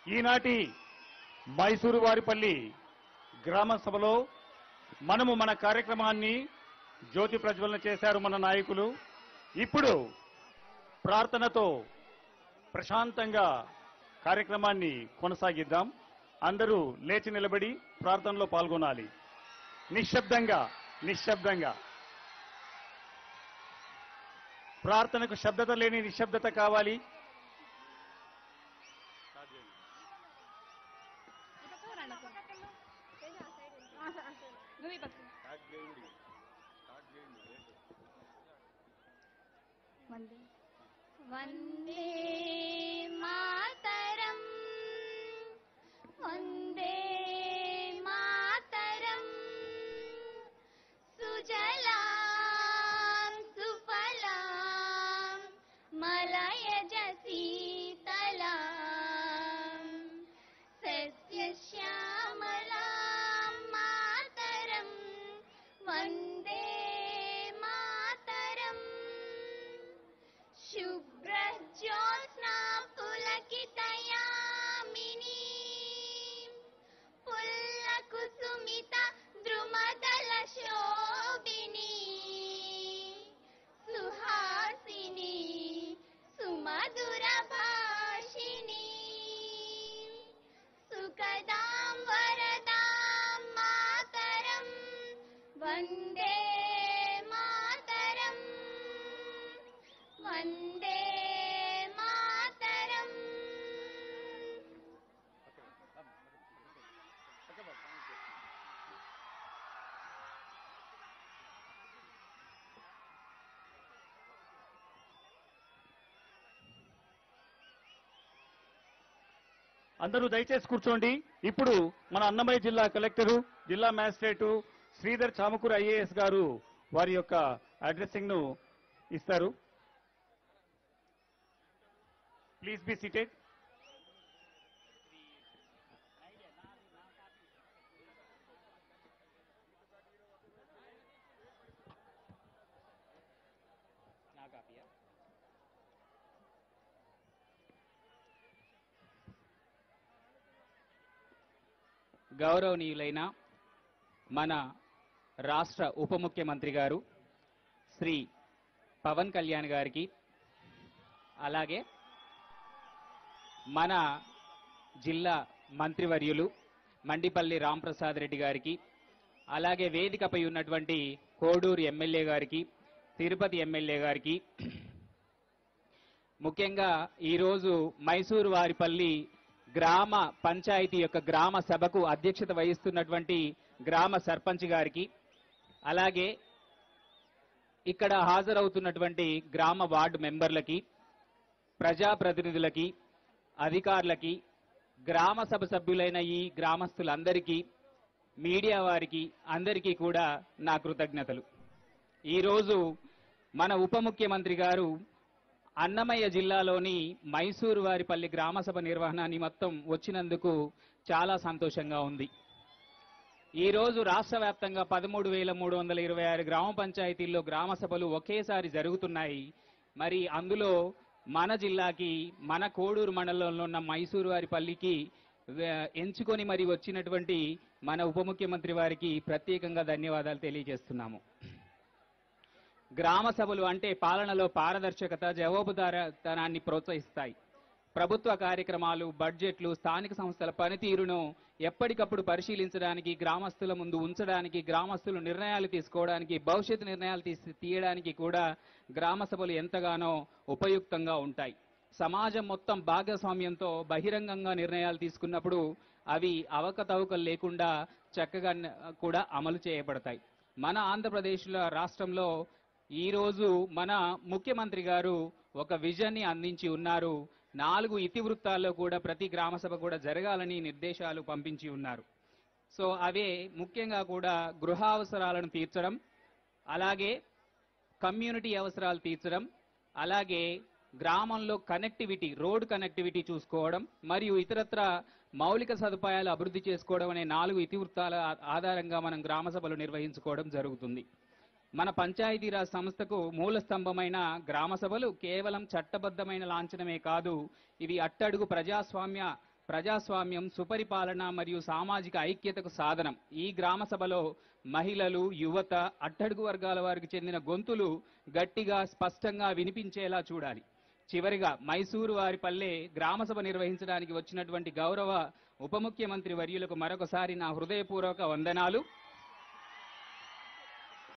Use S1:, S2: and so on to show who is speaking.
S1: ఈనాటి మైసూరు వారిపల్లి గ్రామ సభలో మనము మన కార్యక్రమాన్ని జ్యోతి ప్రజ్వలన చేశారు మన నాయకులు ఇప్పుడు ప్రార్థనతో ప్రశాంతంగా కార్యక్రమాన్ని కొనసాగిద్దాం అందరూ లేచి నిలబడి ప్రార్థనలో పాల్గొనాలి నిశ్శబ్దంగా నిశ్శబ్దంగా ప్రార్థనకు శబ్దత లేని నిశ్శబ్దత కావాలి
S2: నువ్వు ఈ పక్క
S3: వందే మాతరం వందే మాతరం సుజలాం సుఫలాం మలయజ శీతలాం సస్యశ్యామలాం మాతరం వందే మాతరం शुभ्रज्योत्स्ना पुलकितयामिनी पुल्लकुसुमित द्रुमदलशोभिनी सुहासिनी सुमधुरभाषिणी सुखदां वरदां मातरं वन्दे मातरम् వందే మాతరం
S1: అందరూ దయచేసి కూర్చోండి ఇప్పుడు మన అన్నమయ్య జిల్లా కలెక్టరు జిల్లా మ్యాజిస్ట్రేటు శ్రీధర్ చామకూరు ఐఏఎస్ గారు వారి యొక్క అడ్రస్సింగ్ ను ఇస్తారు ప్లీజ్ బి సీటెడ్
S4: గౌరవనీయులైన మన రాష్ట్ర ఉప ముఖ్యమంత్రి గారు శ్రీ పవన్ కళ్యాణ్ గారికి అలాగే మన జిల్లా మంత్రివర్యులు మండిపల్లి రాంప్రసాద్ రెడ్డి గారికి అలాగే వేదికపై ఉన్నటువంటి కోడూరు ఎమ్మెల్యే గారికి తిరుపతి ఎమ్మెల్యే గారికి ముఖ్యంగా ఈరోజు మైసూరు వారిపల్లి గ్రామ పంచాయతీ యొక్క గ్రామ సభకు అధ్యక్షత వహిస్తున్నటువంటి గ్రామ సర్పంచ్ గారికి అలాగే ఇక్కడ హాజరవుతున్నటువంటి గ్రామ వార్డు మెంబర్లకి ప్రజాప్రతినిధులకి అధికారులకి గ్రామ సభ సభ్యులైన ఈ గ్రామస్తులందరికీ మీడియా వారికి అందరికీ కూడా నా కృతజ్ఞతలు ఈరోజు మన ఉప ముఖ్యమంత్రి గారు అన్నమయ్య జిల్లాలోని మైసూరు వారిపల్లి గ్రామ సభ నిర్వహణ నిమిత్తం వచ్చినందుకు చాలా సంతోషంగా ఉంది ఈ రోజు రాష్ట్ర వ్యాప్తంగా పదమూడు వేల మూడు వందల ఇరవై ఆరు గ్రామ పంచాయతీల్లో గ్రామ సభలు ఒకేసారి జరుగుతున్నాయి మరి అందులో మన జిల్లాకి మన కోడూరు మండలంలో ఉన్న మైసూరు వారిపల్లికి వే- ఎంచుకొని మరి వచ్చినటువంటి మన ఉప ముఖ్యమంత్రి వారికి ప్రత్యేకంగా ధన్యవాదాలు తెలియజేస్తున్నాము గ్రామ సభలు అంటే పాలనలో పారదర్శకత జవాబుదారతనాన్ని ప్రోత్సహిస్తాయి ప్రభుత్వ కార్యక్రమాలు బడ్జెట్లు స్థానిక సంస్థల పనితీరును ఎప్పటికప్పుడు పరిశీలించడానికి గ్రామస్తుల ముందు ఉంచడానికి గ్రామస్తులు నిర్ణయాలు తీసుకోవడానికి భవిష్యత్తు నిర్ణయాలు తీసి తీయడానికి కూడా గ్రామ సభలు ఎంతగానో ఉపయుక్తంగా ఉంటాయి సమాజం మొత్తం భాగస్వామ్యంతో బహిరంగంగా నిర్ణయాలు తీసుకున్నప్పుడు అవి అవకతవకలు లేకుండా చక్కగా న- కూడా అమలు చేయబడతాయి మన ఆంధ్రప్రదేశ్లో రాష్ట్రంలో ఈ రోజు మన ముఖ్యమంత్రి గారు ఒక విజన్ ని అందించి ఉన్నారు నాలుగు ఇతివృత్తాల్లో కూడా ప్రతి గ్రామ సభ కూడా జరగాలని నిర్దేశాలు పంపించి ఉన్నారు సో అవే ముఖ్యంగా కూడా గృహ అవసరాలను తీర్చడం అలాగే కమ్యూనిటీ అవసరాలు తీర్చడం అలాగే గ్రామంలో కనెక్టివిటీ రోడ్ కనెక్టివిటీ చూసుకోవడం మరియు ఇతరత్ర మౌలిక సదుపాయాలు అభివృద్ధి చేసుకోవడం అనే నాలుగు ఇతివృత్తాల ఆ- ఆధారంగా మనం గ్రామ సభలు నిర్వహించుకోవడం జరుగుతుంది మన పంచాయతీరాజ్ సంస్థకు మూల స్తంభమైన గ్రామ సభలు కేవలం చట్టబద్ధమైన లాంఛనమే కాదు ఇవి అట్టడుగు ప్రజాస్వామ్య ప్రజాస్వామ్యం సుపరిపాలన మరియు సామాజిక ఐక్యతకు సాధనం ఈ గ్రామ సభలో మహిళలు యువత అట్టడుగు వర్గాల వారికి చెందిన గొంతులు గట్టిగా స్పష్టంగా వినిపించేలా చూడాలి చివరిగా మైసూరు వారి పల్లె గ్రామసభ నిర్వహించడానికి వచ్చినటువంటి గౌరవ ఉప ముఖ్యమంత్రి వర్యులకు మరొకసారి నా హృదయపూర్వక వందనాలు